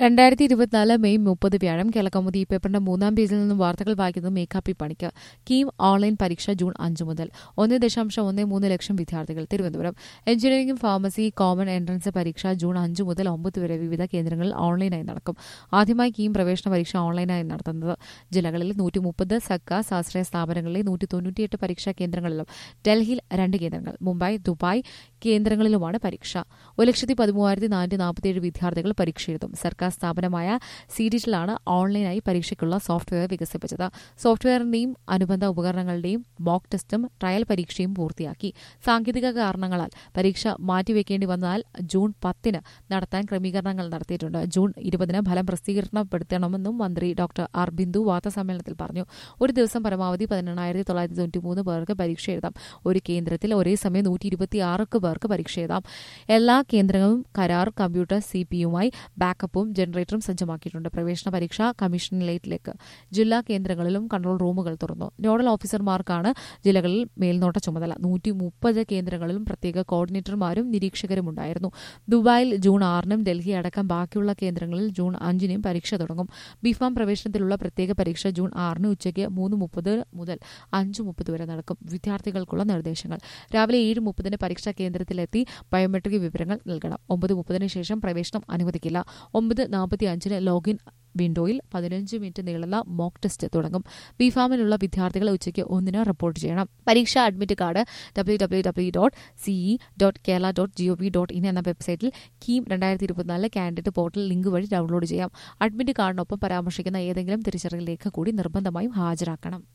രണ്ടായിരത്തി ഇരുപത്തിനാല് മെയ് മുപ്പത് വ്യാഴം കേരളകൗമുദി ഈ പേപ്പറിന്റെ മൂന്നാം പേജിൽ നിന്നും വാർത്തകൾ വായിക്കുന്നത് മേക്കാപ്പി പണിക്ക് കീം ഓൺലൈൻ പരീക്ഷ ജൂൺ അഞ്ച് മുതൽ ഒന്ന് ദശാംശം ഒന്ന് മൂന്ന് ലക്ഷം വിദ്യാർത്ഥികൾ തിരുവനന്തപുരം എഞ്ചിനീയറിംഗും ഫാർമസി കോമൺ എൻട്രൻസ് പരീക്ഷ ജൂൺ അഞ്ച് മുതൽ ഒമ്പത് വരെ വിവിധ കേന്ദ്രങ്ങളിൽ ഓൺലൈനായി നടക്കും ആദ്യമായി കീം പ്രവേശന പരീക്ഷ ഓൺലൈനായി നടത്തുന്നത് ജില്ലകളിൽ നൂറ്റി മുപ്പത് സർക്കാർ സ്വാശ്രയ സ്ഥാപനങ്ങളിലെ നൂറ്റി തൊണ്ണൂറ്റിയെട്ട് പരീക്ഷാ കേന്ദ്രങ്ങളിലും ഡൽഹിയിൽ രണ്ട് കേന്ദ്രങ്ങൾ മുംബൈ ദുബായ് കേന്ദ്രങ്ങളിലുമാണ് പരീക്ഷ ഒരു ലക്ഷത്തി പതിമൂവായിരത്തി നാനൂറ്റി നാൽപ്പത്തിയേഴ് വിദ്യാർത്ഥികൾ പരീക്ഷ എഴുതും സർക്കാർ സ്ഥാപനമായ സീഡിറ്റിലാണ് ഓൺലൈനായി പരീക്ഷയ്ക്കുള്ള സോഫ്റ്റ്വെയർ വികസിപ്പിച്ചത് സോഫ്റ്റ്വെയറിന്റെയും അനുബന്ധ ഉപകരണങ്ങളുടെയും മോക്ക് ടെസ്റ്റും ട്രയൽ പരീക്ഷയും പൂർത്തിയാക്കി സാങ്കേതിക കാരണങ്ങളാൽ പരീക്ഷ മാറ്റിവെക്കേണ്ടി വന്നാൽ ജൂൺ പത്തിന് നടത്താൻ ക്രമീകരണങ്ങൾ നടത്തിയിട്ടുണ്ട് ജൂൺ ഇരുപതിന് ഫലം പ്രസിദ്ധീകരണപ്പെടുത്തണമെന്നും മന്ത്രി ഡോക്ടർ ആർ ബിന്ദു വാർത്താസമ്മേളനത്തിൽ പറഞ്ഞു ഒരു ദിവസം പരമാവധി പതിനെണ്ണായിരത്തി തൊള്ളായിരത്തി തൊണ്ണൂറ്റി മൂന്ന് പേർക്ക് പരീക്ഷ എഴുതാം ഒരു കേന്ദ്രത്തിൽ ഒരേ സമയം നൂറ്റി ഇരുപത്തിയാറ് പേർക്ക് പരീക്ഷ എഴുതാം എല്ലാ കേന്ദ്രങ്ങളും കരാർ കമ്പ്യൂട്ടർ സി പിയുമായി ബാക്കപ്പും ജനറേറ്ററും സജ്ജമാക്കിയിട്ടുണ്ട് പ്രവേശന പരീക്ഷ കമ്മീഷനിലേറ്റിലേക്ക് ജില്ലാ കേന്ദ്രങ്ങളിലും കൺട്രോൾ റൂമുകൾ തുറന്നു നോഡൽ ഓഫീസർമാർക്കാണ് ജില്ലകളിൽ മേൽനോട്ട ചുമതല നൂറ്റി മുപ്പത് കേന്ദ്രങ്ങളിലും പ്രത്യേക കോർഡിനേറ്റർമാരും നിരീക്ഷകരും ഉണ്ടായിരുന്നു ദുബായിൽ ജൂൺ ആറിനും ഡൽഹി അടക്കം ബാക്കിയുള്ള കേന്ദ്രങ്ങളിൽ ജൂൺ അഞ്ചിനും പരീക്ഷ തുടങ്ങും ബിഫാം പ്രവേശനത്തിലുള്ള പ്രത്യേക പരീക്ഷ ജൂൺ ആറിന് ഉച്ചയ്ക്ക് മൂന്ന് മുപ്പത് മുതൽ അഞ്ച് മുപ്പത് വരെ നടക്കും വിദ്യാർത്ഥികൾക്കുള്ള നിർദ്ദേശങ്ങൾ രാവിലെ ഏഴ് മുപ്പതിന് പരീക്ഷാ കേന്ദ്രത്തിലെത്തി ബയോമെട്രിക് വിവരങ്ങൾ നൽകണം ഒമ്പത് മുപ്പതിന് ശേഷം പ്രവേശനം അനുവദിക്കില്ല ഒമ്പത് നാൽപ്പത്തി അഞ്ചിന് ലോഗിൻ വിൻഡോയിൽ പതിനഞ്ച് മിനിറ്റ് നീളുന്ന മോക്ക് ടെസ്റ്റ് തുടങ്ങും ബിഫാമിലുള്ള വിദ്യാർത്ഥികൾ ഉച്ചയ്ക്ക് ഒന്നിന് റിപ്പോർട്ട് ചെയ്യണം പരീക്ഷ admit card W W W dot CE dot Kerala dot G O V dot in എന്ന വെബ്സൈറ്റിൽ കീം രണ്ടായിരത്തി ഇരുപത്തിനാല് കാൻഡിഡേറ്റ് പോർട്ടൽ ലിങ്ക് വഴി ഡൗൺലോഡ് ചെയ്യാം അഡ്മിറ്റ് കാർഡിനൊപ്പം പരാമർശിക്കുന്ന ഏതെങ്കിലും തിരിച്ചറിയൽ രേഖ കൂടി നിർബന്ധമായും ഹാജരാക്കണം